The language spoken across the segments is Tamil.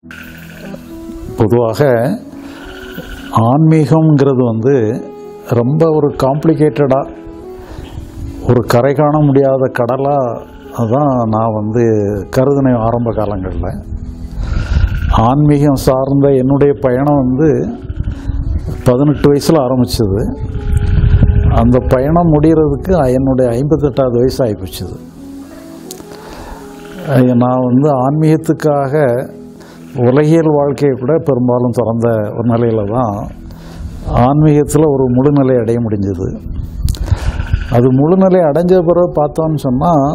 பொதுவாக ஆன்மீகம்ங்கிறது வந்து ரொம்ப ஒரு காம்ப்ளிகேட்டடாக ஒரு கரை காண முடியாத கடலாக தான் நான் வந்து கருதினேன் ஆரம்ப காலங்களில் ஆன்மீகம் சார்ந்த என்னுடைய பயணம் வந்து பதினெட்டு வயசில் ஆரம்பிச்சது அந்த பயணம் முடிகிறதுக்கு என்னுடைய ஐம்பத்தெட்டாவது வயசு ஆகிப்போச்சுது அஹ் நான் வந்து ஆன்மீகத்துக்காக உலகியல் வாழ்க்கையை கூட பெரும்பாலும் திறந்த ஒரு நிலையில் தான் ஆன்மீகத்தில் ஒரு முழுநிலை அடைய முடிஞ்சது அது முழுநிலை அடைஞ்ச பிறகு பார்த்தோம்னு சொன்னால்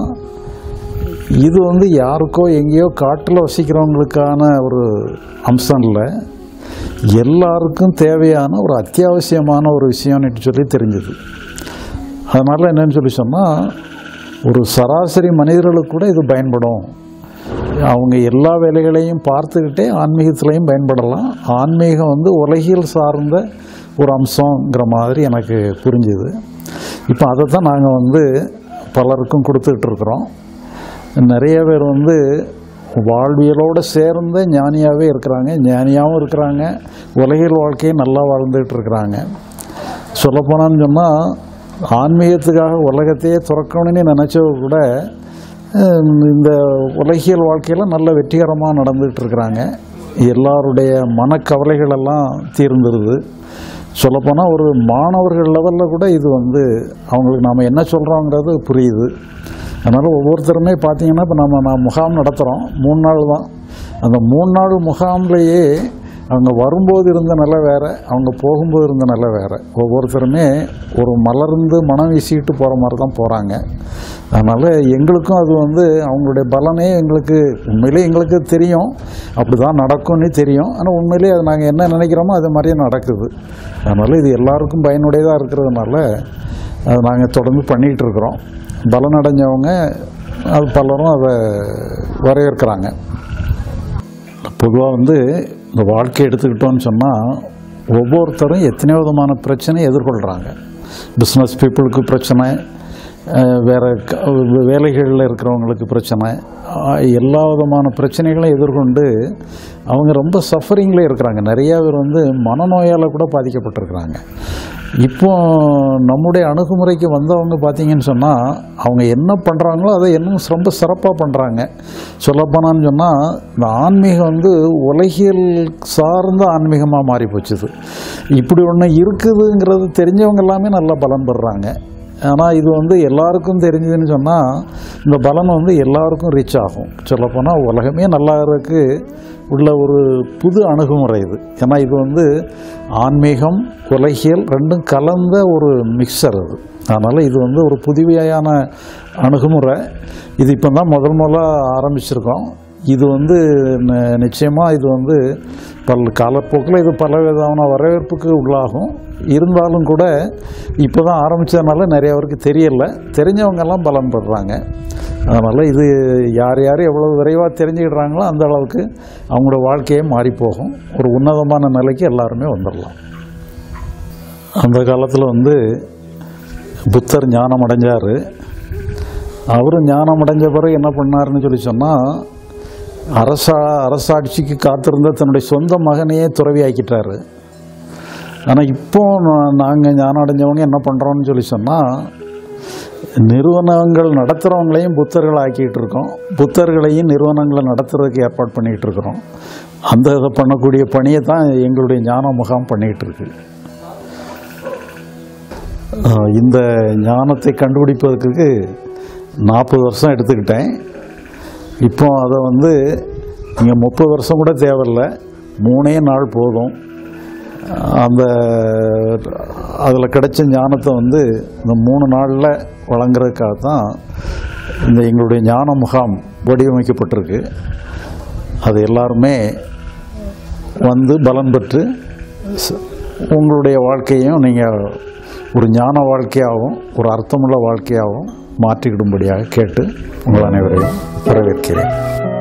இது வந்து யாருக்கோ எங்கேயோ காட்டில் வசிக்கிறவங்களுக்கான ஒரு அம்சம் இல்லை எல்லாருக்கும் தேவையான ஒரு அத்தியாவசியமான ஒரு விஷயம்னு சொல்லி தெரிஞ்சது அதனால் என்னன்னு சொல்லி சொன்னால் ஒரு சராசரி மனிதர்களுக்கு கூட இது பயன்படும் அவங்க எல்லா வேலைகளையும் பார்த்துக்கிட்டே ஆன்மீகத்திலையும் பயன்படலாம் ஆன்மீகம் வந்து உலகியல் சார்ந்த ஒரு அம்சங்கிற மாதிரி எனக்கு புரிஞ்சுது இப்போ அதை தான் நாங்கள் வந்து பலருக்கும் கொடுத்துக்கிட்டு இருக்கிறோம் நிறைய பேர் வந்து வாழ்வியலோடு சேர்ந்த ஞானியாகவே இருக்கிறாங்க ஞானியாகவும் இருக்கிறாங்க உலகியல் வாழ்க்கையை நல்லா வாழ்ந்துகிட்டு இருக்கிறாங்க சொல்லப்போனான்னு சொன்னால் ஆன்மீகத்துக்காக உலகத்தையே துறக்கணும்னு நினச்சவங்க கூட அஹ், இந்த உலகியல் வாழ்க்கையில் நல்ல வெற்றிகரமாக நடந்துகிட்டு இருக்கிறாங்க எல்லாருடைய மனக்கவலைகள் எல்லாம் தீர்ந்துருது சொல்லப்போனால் ஒரு மாணவர்கள் லெவலில் கூட இது வந்து அவங்களுக்கு நாம் என்ன சொல்கிறோங்கிறது புரியுது அதனால் ஒவ்வொருத்தருமே பார்த்தீங்கன்னா இப்போ நம்ம நான் முகாம் நடத்துகிறோம் மூணு நாள் தான் அந்த மூணு நாள் முகாம்லேயே அவங்க வரும்போது இருந்த நிலை வேறு அவங்க போகும்போது இருந்த நிலை வேறு ஒவ்வொருத்தருமே ஒரு மலர்ந்து மனம் வீசிக்கிட்டு போகிற மாதிரி தான் போகிறாங்க அதனால் எங்களுக்கும் அது வந்து அவங்களுடைய பலனே எங்களுக்கு உண்மையிலே எங்களுக்கு தெரியும் அப்படி தான் நடக்கும்னு தெரியும் ஆனால் உண்மையிலே அது நாங்கள் என்ன நினைக்கிறோமோ அது மாதிரியே நடக்குது அதனால் இது எல்லாருக்கும் பயனுடையதாக இருக்கிறதுனால அதை நாங்கள் தொடர்ந்து பண்ணிக்கிட்டு இருக்கிறோம் பலனடைஞ்சவங்க அது பலரும் அதை வரவேற்கிறாங்க பொதுவாக வந்து இந்த வாழ்க்கை எடுத்துக்கிட்டோம்னு சொன்னால் ஒவ்வொருத்தரும் எத்தனையோ விதமான பிரச்சனை எதிர்கொள்கிறாங்க பிஸ்னஸ் பீப்புளுக்கு பிரச்சனை அஹ், வேற க- வேலைகளில் இருக்கிறவங்களுக்கு பிரச்சனை அஹ், எல்லா விதமான பிரச்சனைகளையும் எதிர்கொண்டு அவங்க ரொம்ப சஃபரிங்கில் இருக்கிறாங்க நிறையா பேர் வந்து மனநோயால் கூட பாதிக்கப்பட்டிருக்கிறாங்க இப்போ நம்முடைய அணுகுமுறைக்கு வந்தவங்க பார்த்தீங்கன்னு சொன்னால் அவங்க என்ன பண்ணுறாங்களோ அதை இன்னும் ரொம்ப சிறப்பாக பண்ணுறாங்க சொல்லப்போனான்னு சொன்னால் இந்த ஆன்மீகம் வந்து உலகியல் சார்ந்த ஆன்மீகமாக மாறி போச்சுது இப்படி ஒன்று இருக்குதுங்கிறது தெரிஞ்சவங்க எல்லாமே நல்லா பலன் பெறுறாங்க ஆனால் இது வந்து எல்லாருக்கும் தெரிஞ்சதுன்னு சொன்னால் இந்த பலன் வந்து எல்லாருக்கும் ரீச் ஆகும் சொல்லப்போனால் உலகமே நல்லா இருக்கு உள்ள ஒரு புது அணுகுமுறை இது ஏன்னா இது வந்து ஆன்மீகம் உலகியல் ரெண்டும் கலந்த ஒரு மிக்சர் அது அதனால் இது வந்து ஒரு புதுவையான அணுகுமுறை இது இப்போ தான் முதல் முதலாக ஆரம்பிச்சிருக்கோம் இது வந்து நிச்சயமாக இது வந்து பல் காலப்போக்கில் இது பல விதமான வரவேற்புக்கு உள்ளாகும் இருந்தாலும் கூட இப்போ தான் ஆரம்பித்ததுனால நிறைய பேருக்கு தெரியல தெரிஞ்சவங்கெல்லாம் பலன் பெறுறாங்க அதனால் இது யார் யார் எவ்வளோ விரைவாக தெரிஞ்சுக்கிடுறாங்களோ அந்த அளவுக்கு அவங்களோட வாழ்க்கையே மாறி போகும் ஒரு உன்னதமான நிலைக்கு எல்லாருமே வந்துடலாம் அந்த காலத்தில் வந்து புத்தர் ஞானம் அடைஞ்சார் அவரும் ஞானம் அடைஞ்ச பிறகு என்ன பண்ணாருன்னு சொல்லி சொன்னால் அரசா அரசாட்சிக்கு காத்திருந்த தன்னுடைய சொந்த மகனையே துறவி ஆக்கிட்டாரு ஆனால் இப்போ நாங்கள் ஞானம் அடைஞ்சவங்க என்ன பண்ணுறோம்னு சொல்லி சொன்னால் நிறுவனங்கள் நடத்துகிறவங்களையும் புத்தர்கள் ஆக்கிட்டு இருக்கோம் புத்தர்களையும் நிறுவனங்களை நடத்துறதுக்கு ஏற்பாடு பண்ணிகிட்டு இருக்கிறோம் அந்த இதை பண்ணக்கூடிய பணியை தான் எங்களுடைய ஞான முகாம் பண்ணிகிட்டு இருக்கு அஹ் இந்த ஞானத்தை கண்டுபிடிப்பதற்கு நாற்பது வருஷம் எடுத்துக்கிட்டேன் இப்போ அதை வந்து நீங்கள் முப்பது வருஷம் கூட தேவையில்லை மூணே நாள் போதும் அந்த அதில் கிடைச்ச ஞானத்தை வந்து இந்த மூணு நாளில் வழங்குறதுக்காக தான் இந்த எங்களுடைய ஞான முகாம் வடிவமைக்கப்பட்டிருக்கு அது எல்லாருமே வந்து பலன் பெற்று ச- உங்களுடைய வாழ்க்கையும் நீங்கள் ஒரு ஞான வாழ்க்கையாகவும் ஒரு அர்த்தமுள்ள வாழ்க்கையாகவும் மாற்றிக்கிடும்படியாக கேட்டு உங்கள் அனைவரையும் வரவேற்கிறேன்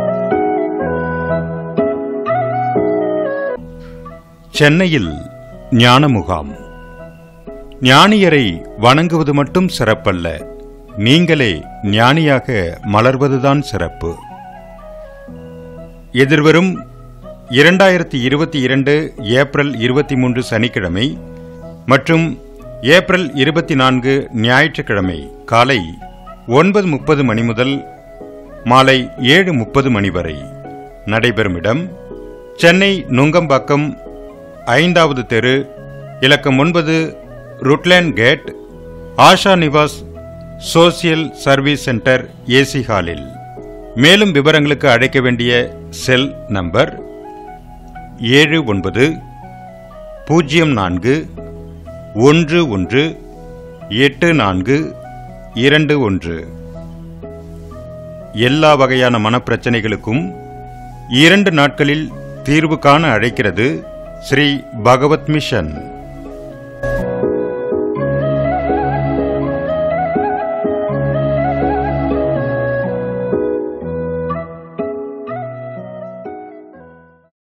சென்னையில் ஞான முகாம் ஞானியரை வணங்குவது மட்டும் சிறப்பல்ல நீங்களே ஞானியாக மலர்வதுதான் சிறப்பு எதிர்வரும் இரண்டாயிரத்தி இருபத்தி இரண்டு ஏப்ரல் இருபத்தி மூன்று சனிக்கிழமை மற்றும் ஏப்ரல் இருபத்தி நான்கு ஞாயிற்றுக்கிழமை காலை ஒன்பது முப்பது மணி முதல் மாலை ஏழு முப்பது மணி வரை நடைபெறும் இடம் சென்னை நுங்கம்பாக்கம் ஐந்தாவது தெரு இலக்கம் ஒன்பது Rutland gate Asha Niwas social service centre AC ஹாலில் மேலும் விவரங்களுக்கு அழைக்க வேண்டிய செல் நம்பர் ஏழு ஒன்பது பூஜ்ஜியம் நான்கு ஒன்று ஒன்று எட்டு நான்கு இரண்டு ஒன்று எல்லா வகையான மனப்பிரச்சனைகளுக்கும் இரண்டு நாட்களில் தீர்வு காண அழைக்கிறது ஸ்ரீ பகவத் மிஷன்